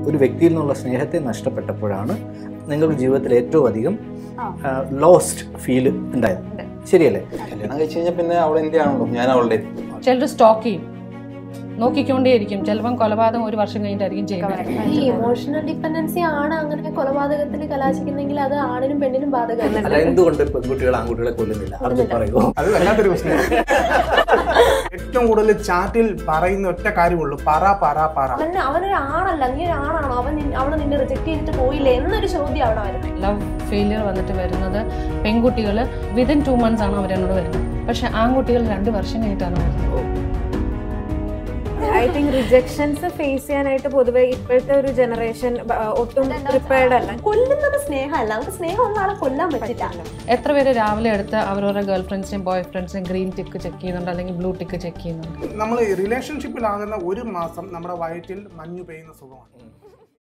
ഒരു വ്യക്തിയിൽ നിന്നുള്ള സ്നേഹത്തെ നഷ്ടപ്പെട്ടപ്പോഴാണ് നിങ്ങൾക്ക് ജീവിതത്തിൽ ഏറ്റവും അധികം ആ. ലോസ്റ്റ് ഫീൽ ഉണ്ടായത് ശരിയല്ലേ കല്യാണം കഴിച്ച് കഴിഞ്ഞാൽ പിന്നെ അവൾ എൻ്റെ ആണല്ലോ ഞാൻ അവളുടെ ചിലർ സ്റ്റോക്ക് ചെയ്യും നോക്കിക്കൊണ്ടേയിരിക്കും ചിലപ്പം കൊലപാതകം ഒരു വർഷം കഴിഞ്ഞിട്ടായിരിക്കും ചെയ്യുന്നത് ഈ ഇമോഷണൽ ഡിപ്പെൻഡൻസി ആണ് അങ്ങനെ കൊലപാതകത്തിൽ കലാശിക്കുന്നെങ്കിൽ അത് ആണിനും പെണ്ണിനും ബാധകമല്ല അല്ല എന്തുകൊണ്ട് പെൺകുട്ടികൾ ആൺകുട്ടികളെ കൊല്ലുന്നില്ല അത് പറയൂ അത് വല്ലാത്തൊരു പ്രശ്നം ഏറ്റവും കൂടുതൽ ചാറ്റിൽ പറയുന്ന ഒറ്റ കാര്യമുള്ളൂ പറ പറ പറ അവൻ അവനൊരു ആണല്ല നീ ഒരു ആണാണോ അവൻ നിൻ- അവള് നിന്നെ റിജക്ട് ചെയ്തിട്ട് പോയില്ലേ എന്നൊരു ചോദ്യം അവിടെ വരുന്നത് ലവ് ഫെയിലിയർ വന്നിട്ട് വരുന്നത് പെൺകുട്ടികൾ വിതിൻ ടു മന്ത്സ് ആണ് അവരെന്നോട് വരുന്നത് പക്ഷെ ആൺകുട്ടികൾ രണ്ട് വർഷം കഴിഞ്ഞിട്ടാണ് വരുന്നത് ഐ തിങ്ക് റിജക്ഷൻസ് ഫേസ് ചെയ്യാനായിട്ട് പൊതുവെ ഇപ്പോഴത്തെ ഒരു ജനറേഷൻ ഒട്ടും പ്രിപ്പയർഡ് അല്ല കൊല്ലുന്നത് സ്നേഹമല്ല നമുക്ക് സ്നേഹമുള്ള ആളെ കൊല്ലാൻ പറ്റില്ല എത്ര പേര് രാവിലെ എടുത്ത് അവരവരുടെ ഗേൾ ഫ്രണ്ട്സിനെയും ബോയ് ഫ്രണ്ട്സിനെയും ഗ്രീൻ ടിക്ക് ചെക്ക് ചെയ്യുന്നുണ്ട് അല്ലെങ്കിൽ ബ്ലൂ ടിക്ക് ചെക്ക് ചെയ്യുന്നുണ്ട് നമ്മൾ റിലേഷൻഷിപ്പിലാകുന്ന ഒരു മാസം നമ്മുടെ വയറ്റിൽ മഞ്ഞു പെയ്യുന്ന സുഖമാണ്